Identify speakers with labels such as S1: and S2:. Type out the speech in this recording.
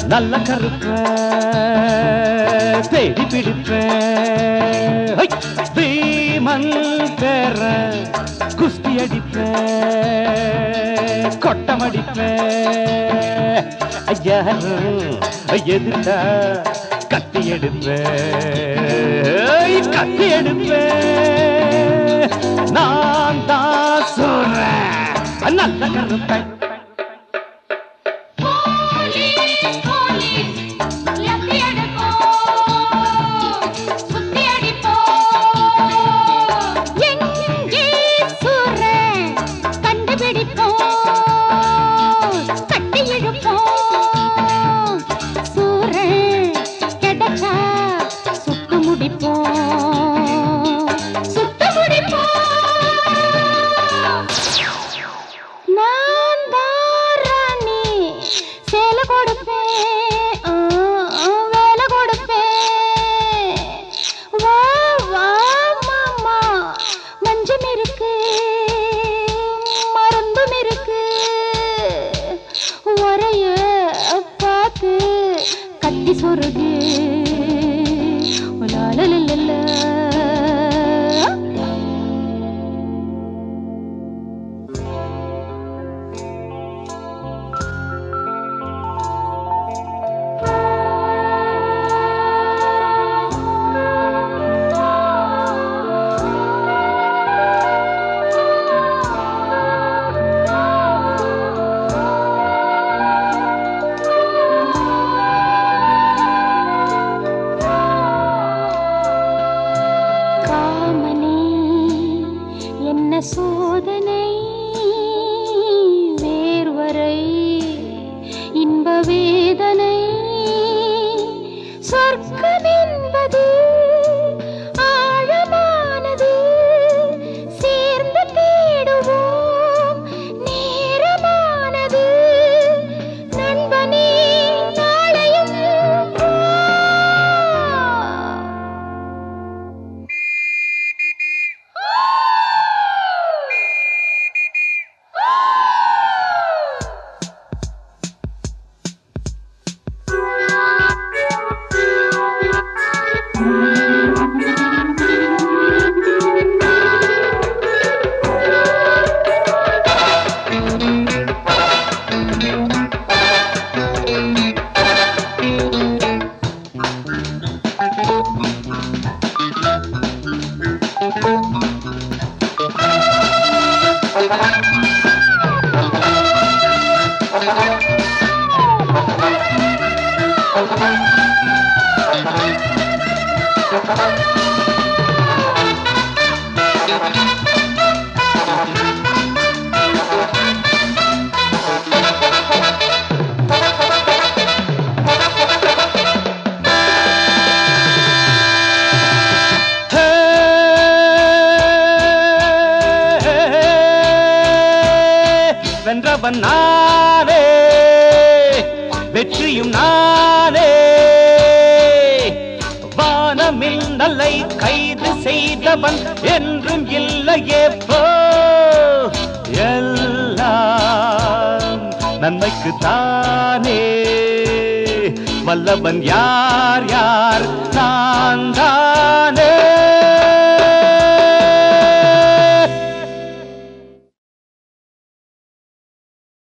S1: நல்ல கருப்ப தேடி பிடிப்பேன் ஹை! பீமன் பேர குஸ்தி அடிப்பேன் கொட்டம் அடிப்பேன் ஐயாரும் எதிர்த்தா கத்தி எடுப்பேன் கத்தி எடுப்பேன் நான் தான் சொல்றேன் நல்ல கருப்பேன்
S2: போலீஸ் போலீஸ் லத்தி அடிப்போம் சுத்தி அடிப்போம் எங்கே சூரன் கண்டுபிடிப்போம் கட்டி இழுப்போம் சூரன் கிடைச்சா சுட்டு முடிப்போம் சுட்டு முடிப்போம் நான் தான் ராணி சேலை கொடுப்பேன் ஆ, ஆ, வேலை கொடுப்பேன் வா வா மாமா மஞ்சம் இருக்கு மருந்தும் இருக்கு உரைய பார்த்து கத்தி சொருகு லாலலலல. காமனே என்ன சோதனை வேர்வரை இன்ப வேதனை சொர்க்கம் என்பது ஆழமானது சேர்ந்து தேடுவோம் நேரமானது நண்பனே நாளையும் வா.
S1: வென்றவன் நானே வெற்றியும் நானே வானமில் நல்லை கைது செய்தவன் என்றும் இல்லையே போ எல்லாம் நன்மைக்கு தானே வல்லவன் யார் யார் நான் தான்